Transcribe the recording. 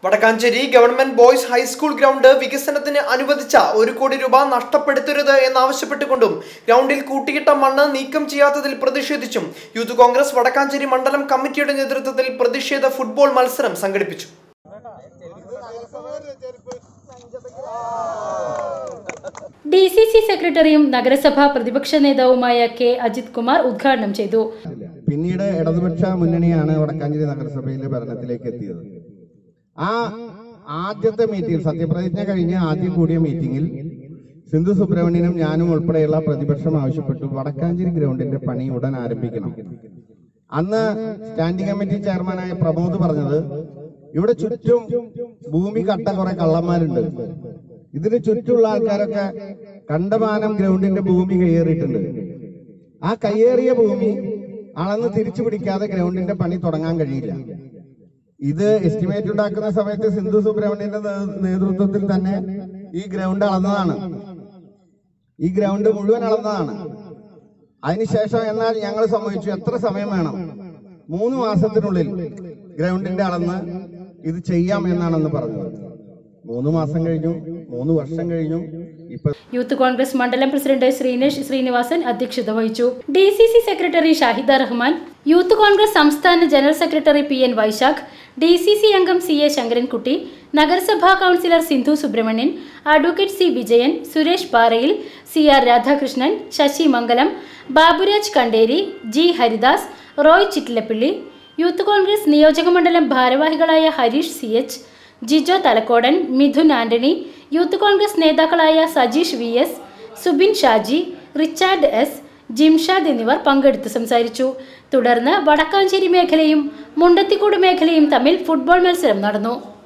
Vadakkanchery government boys high school ground വികസനത്തിന് അനുവദിച്ച ഒരു കോടി രൂപ നഷ്ടപ്പെടുത്തരുത് എന്നാവശ്യപ്പെട്ടുകൊണ്ടും ഗ്രൗണ്ടിൽ കൂട്ടിയിട്ട മണ്ണ് നീക്കം ചെയ്യാത്തതിൽ പ്രതിഷേധിച്ചും യൂത്ത് കോൺഗ്രസ് വടക്കാഞ്ചേരി മണ്ഡലം കമ്മിറ്റിയുടെ നേതൃത്വത്തിൽ പ്രതിഷേധ ഫുട്ബോൾ മത്സരം സംഘടിപ്പിച്ചു ഡി സി സി സെക്രട്ടറിയും നഗരസഭാ പ്രതിപക്ഷ നേതാവുമായ കെ അജിത് കുമാർ ഉദ്ഘാടനം ചെയ്തു പിന്നീട് ഇടതുപക്ഷ മുന്നണിയാണ് വടക്കാഞ്ചേരി ഭരണത്തിലേക്ക് ഭരണത്തിലേക്ക് എത്തിയത് ആ ആദ്യത്തെ മീറ്റിംഗിൽ സത്യപ്രതിജ്ഞ കഴിഞ്ഞ ആദ്യം കൂടിയ മീറ്റിംഗിൽ സിന്ധു സുബ്രഹ്മണ്യനും ഞാനും ഉൾപ്പെടെയുള്ള പ്രതിപക്ഷം ആവശ്യപ്പെട്ടു വടക്കാഞ്ചേരി ഗ്രൗണ്ടിന്റെ പണി ഉടൻ ആരംഭിക്കണം അന്ന് സ്റ്റാൻഡിംഗ് കമ്മിറ്റി ചെയർമാനായ പ്രമോദ് പറഞ്ഞത് ഇവിടെ ചുറ്റും ഭൂമി കട്ട കുറെ കള്ളന്മാരുണ്ട് ഇതിന് ചുറ്റുമുള്ള ആൾക്കാരൊക്കെ കണ്ടമാനം ഗ്രൗണ്ടിന്റെ ഭൂമി കയ്യേറിയിട്ടുണ്ട് ആ കയ്യേറിയ ഭൂമി അളന്ന് തിരിച്ചു പിടിക്കാതെ ഗ്രൗണ്ടിന്റെ പണി തുടങ്ങാൻ കഴിയില്ല ഇത് എസ്റ്റിമേറ്റ് ഉണ്ടാക്കുന്ന സമയത്ത് സിന്ധു സുബ്രഹ്മണ്യന്റെ നേ- നേതൃത്വത്തിൽ തന്നെ ഈ ഗ്രൗണ്ട് അളന്നതാണ് ഈ ഗ്രൗണ്ട് മുഴുവൻ അളന്നതാണ് അതിനുശേഷം എന്നാൽ ഞങ്ങൾ സമ്മതിച്ചു എത്ര സമയം വേണം മൂന്ന് മാസത്തിനുള്ളിൽ ഗ്രൗണ്ടിന്റെ അളന്ന് ഇത് ചെയ്യാം എന്നാണെന്ന് പറഞ്ഞത് മൂന്ന് മാസം കഴിഞ്ഞു മൂന്ന് വർഷം കഴിഞ്ഞു ഇപ്പൊ യൂത്ത് കോൺഗ്രസ് മണ്ഡലം പ്രസിഡന്റ് ശ്രീനേഷ് ശ്രീനിവാസൻ അധ്യക്ഷത വഹിച്ചു D C C secretary Shahida Rahman youth Congress സംസ്ഥാന general secretary P N Vaishakh D C C അംഗം സി എ ശങ്കരൻകുട്ടി നഗരസഭാ councillor Sindhu Subrahmanyan advocate C Vijayan Suresh Parayil C R Radhakrishnan Sasi Mangalam Baburaj Kanderi G Haridas Roy Chittilappilly youth Congress നിയോജക മണ്ഡലം ഭാരവാഹികളായ Harish C H Jijo Thalakkodan Mithun Antony youth Congress നേതാക്കളായ Sajeesh V S Subin Shaji Richard S Jimshad എന്നിവർ പങ്കെടുത്ത് സംസാരിച്ചു തുടർന്ന് വടക്കാഞ്ചേരി മേഖലയും മുണ്ടത്തിക്കൂട് മേഖലയും തമ്മിൽ ഫുട്ബോൾ മത്സരം നടന്നു